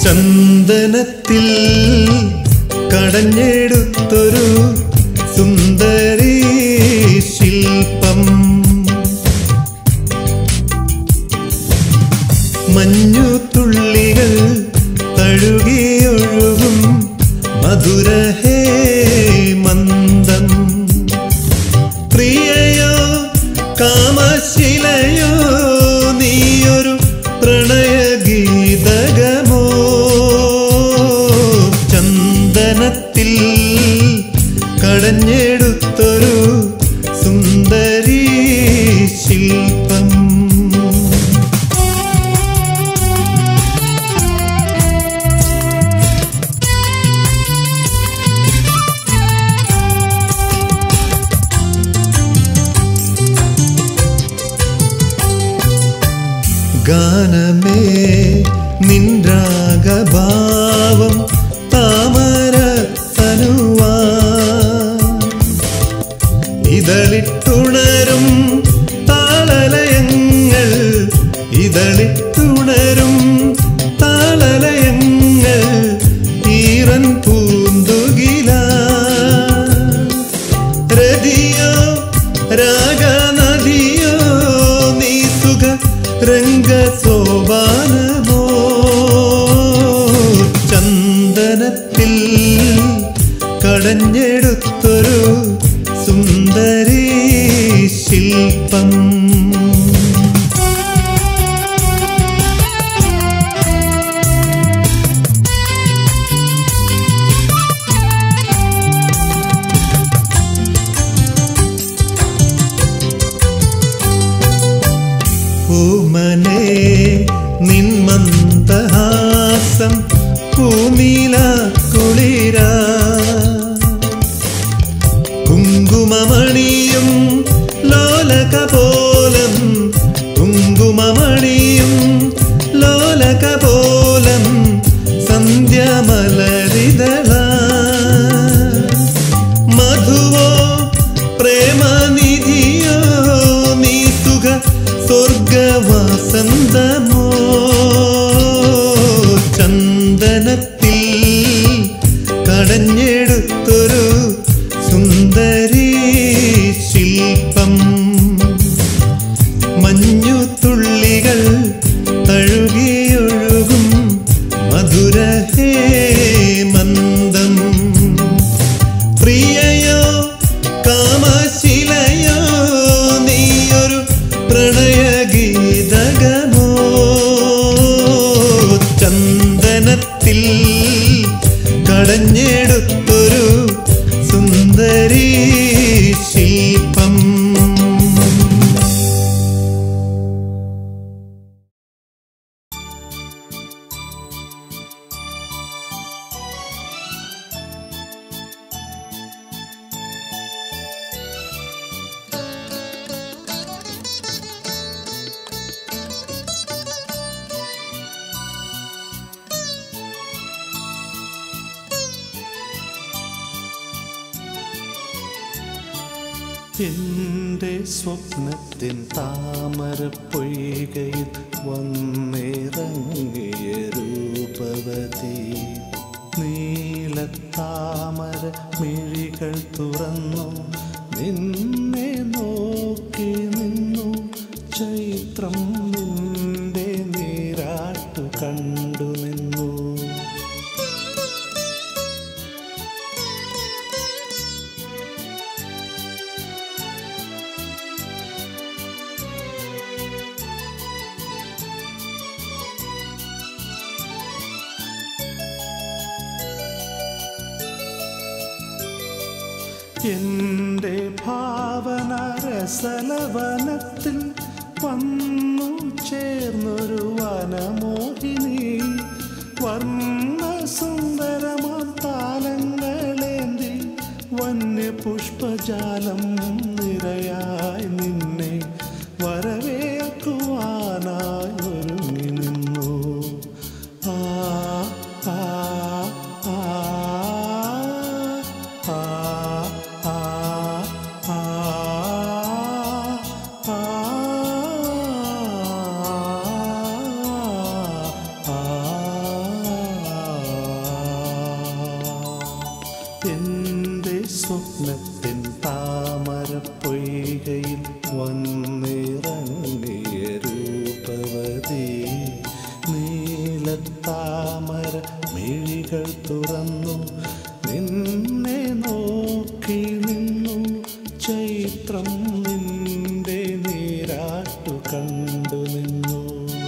ചന്ദനത്തിൽ കടഞ്ഞെടുത്തൊരു സുന്ദരി ശില്പം മഞ്ഞുതുള്ളികൾ തഴുകിയൊഴുകും മധുരഹേ മന്ദം പ്രിയയോ കാമശിലയോ നീയൊരു പ്രണയഗീതകമോ ചന്ദനത്തിൽ കടഞ്ഞെടുത്തൊരു സുന്ദരി ശില്പം ഗാനമേ നിൻരാഗഭാവം താമര തനുവാ ഇതളിട്ടുണരും താളലയങ്ങൾ ഇതളിട്ടുണരും താളലയങ്ങൾ ഈറൻ പൂന്തുകില രതിയോ രാഗനദിയോ നീ സുഖ രംഗ സോപാനമോ ചന്ദനത്തിൽ കടഞ്ഞെടുത്തൊരു സുന്ദരി ശില്പം പൂമനെ നിൻ മന്ദഹാസം പൂനീല കുളിര കുങ്കുമമണിയും ലോലക പോലം കുങ്കുമമണിയും ലോലക പോലം സന്ധ്യമലരിതള മധുവോ പ്രേമനിധിയോ നീ സുഖ സ്വർഗവാസന്തമോ ചന്ദനത്തിൽ കടഞ്ഞെടുത്തൊരു സുന്ദരി ശില്പം മഞ്ഞുതുള്ളികൾ തഴുകിയൊഴുകും മധുരഹേ മന്ദം പ്രിയയോ കാമശിലയോ നീയൊരു പ്രണയഗീതകമോ ചന്ദനത്തിൽ കടഞ്ഞെടുത്തൊരു സുന്ദരി ശില്പം എന്റെ സ്വപ്നത്തിൻ താമര പൊയ്കയിൽ വന്നിറങ്ങിയ രൂപവതി നീലത്താമര മിഴികൾ തുറന്നു നിന്നെ നോക്കി നിന്നു ചൈത്രം നിന്റെ നീരാട്ടു കണ്ടു നിന്നു എന്റെ ഭാവന രസലവനത്തിൽ വന്നു ചേർന്നൊരു വനമോഹിനി വർണ്ണ സുന്ദരമാം താലങ്ങളേന്തി വന്യപുഷ്പജാലം നിരയായി നിന്നെ വരവേൽക്കുവാനായി ഒരുങ്ങി നിന്നു ആ ആ ആ ആ ആ ആ ആ ആ നീരാട്ടു കണ്ടു നിന്നു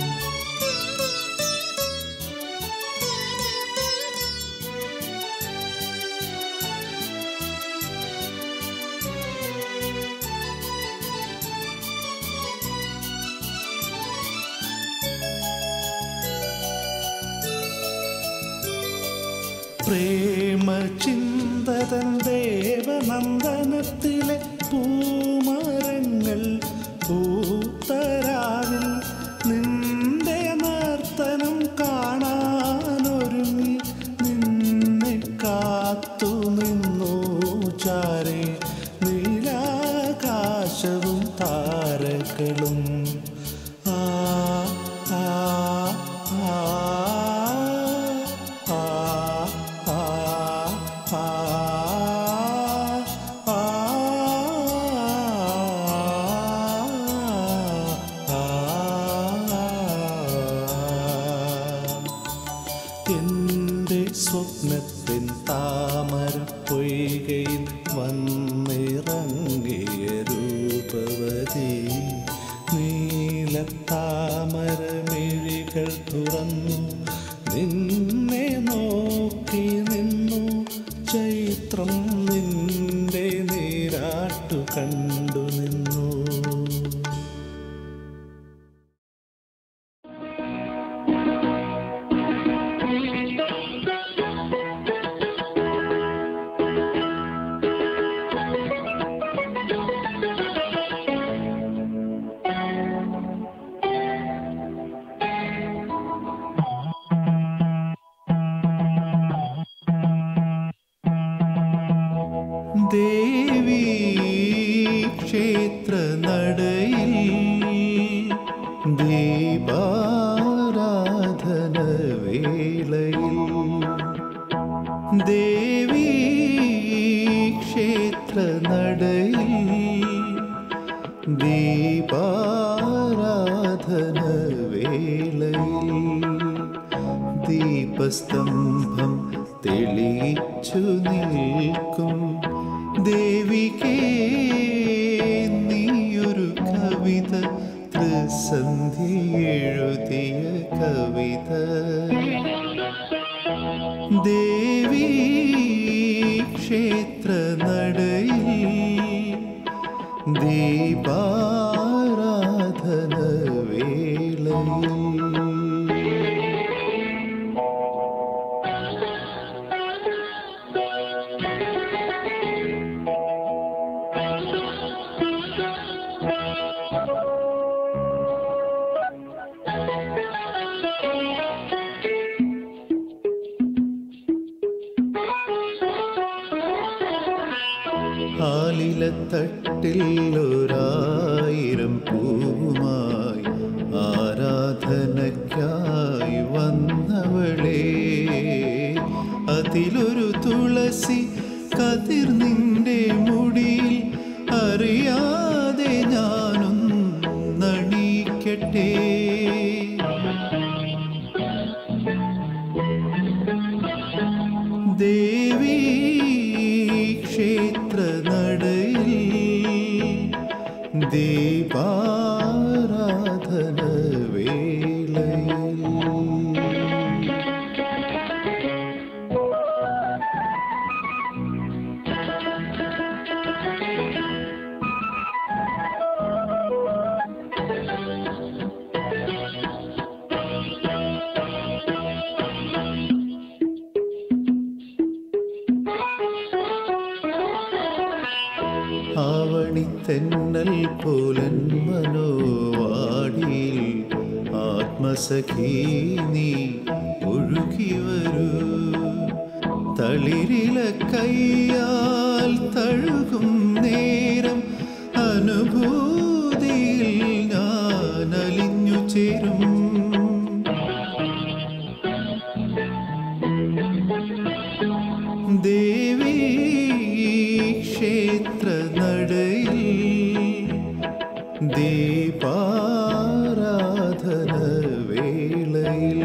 പ്രേമ ചിന്തതൻ ദേവനന്ദനത്തിലെ പൂമരങ്ങൾ പൂത്തരാവിൽ നിന്റെ നർത്തനം കാണാനൊരുങ്ങി നിന്നെ കാത്തു നിന്നു ചാരെ നീലാകാശവും താരകളും ആ ആ ആ ആ ആ ആ ആ എന്റെ സ്വപ്നത്തിൻ താമര പൊയ്കയിൽ വന്നിറങ്ങിയ രൂപവതി നീല താമര മിഴികൾ തുറന്നു നിന്നെ നോക്കി നിന്നു ചൈത്രം നിന്റെ നീരാട്ടു കണ്ടു നിന്നു ദേവി ക്ഷേത്ര നടയിൽ ദീപാരാധന വേളയിൽ ദേവി ക്ഷേത്ര നടയിൽ ദീപാരാധന വേളയിൽ ദീപസ്തംഭം തെളിയിച്ചു നിൽക്കും ദേവികേ നീയൊരു കവിത ത്രിസന്ധി എഴുതിയ കവിത ദേവി ക്ഷേത്ര നടയിൽ ദീപാരാധന വേളയിൽ ആലിലത്തട്ടിൽ ഒരായിരം പൂവുമായി ആരാധനയ്ക്കായി വന്നവളെ അതിലൊരു തുളസി കതിർ നിന്റെ മുടിയിൽ അറിയാതെ ഞാനും നണിക്കട്ടെ ദേവി ക്ഷേത്ര നടയിൽ ദീപാരാധന വേളയിൽ ആവണിത്തെന്നൽ പോലൻ മനോവാടിയിൽ ആത്മസഖീ നീ ഒഴുകി വരൂ തളിരില കയ്യാൽ തഴുകും നേരം അനുഭൂതിയിൽ ഞാൻ അലിഞ്ഞു ചേരും ദേവി ക്ഷേത്ര നടയിൽ ദീപാരാധന വേളയിൽ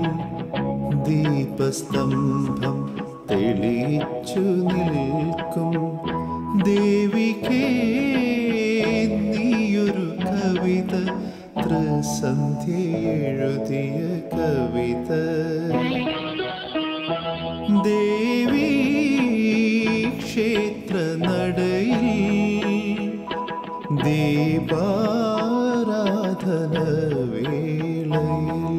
ദീപസ്തംഭം തെളിയിച്ചു നിൽക്കും ദേവികേ നീയൊരു കവിത ത്രിസന്ധ്യ എഴുതിയ കവിത ദേവി ക്ഷേത്ര നടയിൽ ദീപാരാധന വേളയിൽ